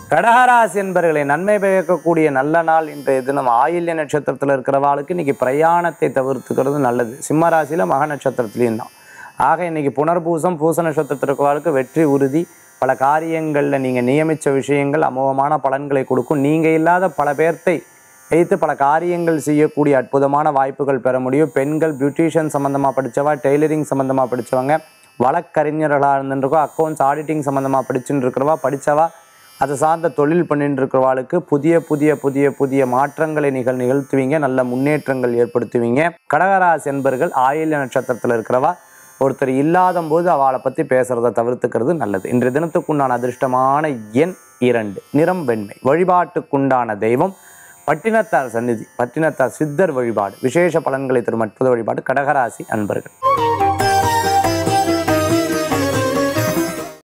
கடகராசி என்பர்களை நன்மை பயக்கக்கூடிய நல்ல நாள் இன்றைய தினம் ஆயில்ய நட்சத்திரத்தில் இருக்கிறவாளுக்கு இன்னைக்கு பிரயாணத்தை தவிர்த்துக்கிறது நல்லது சிம்ம ராசியில மக நட்சத்திரத்திலையும் தான் ஆக இன்னைக்கு புனர்பூசம் பூச நட்சத்திரத்தில் இருக்கிறவாளுக்கு வெற்றி உறுதி பல காரியங்களில் நீங்கள் நியமித்த விஷயங்கள் அமோகமான பலன்களை கொடுக்கும் நீங்கள் இல்லாத பல பேர்த்தை வைத்து பல காரியங்கள் செய்யக்கூடிய அற்புதமான வாய்ப்புகள் பெற முடியும் பெண்கள் பியூட்டிஷியன் சம்மந்தமாக படித்தவா டெய்லரிங் சம்மந்தமாக படித்தவங்க வழக்கறிஞர்களாக இருந்துருக்கோ அக்கௌண்ட்ஸ் ஆடிட்டிங் சம்மந்தமாக படிச்சுட்டு இருக்கிறவா படித்தவா அதை சார்ந்த தொழில் பண்ணிட்டு இருக்கிறவாளுக்கு புதிய புதிய புதிய புதிய மாற்றங்களை நிகழ் நிகழ்த்துவீங்க நல்ல முன்னேற்றங்கள் ஏற்படுத்துவீங்க கடகராசி என்பர்கள் ஆயில்ய நட்சத்திரத்தில் இருக்கிறவா ஒருத்தர் இல்லாத போது அவளை பற்றி பேசுறதை தவிர்த்துக்கிறது நல்லது இன்றைய தினத்துக்குண்டான அதிர்ஷ்டமான எண் இரண்டு நிறம் வெண்மை வழிபாட்டுக்குண்டான தெய்வம் பட்டினத்தார் சந்நிதி பட்டினத்தார் சித்தர் வழிபாடு விசேஷ பலன்களை தரும் அற்புத வழிபாடு கடகராசி அன்பர்கள்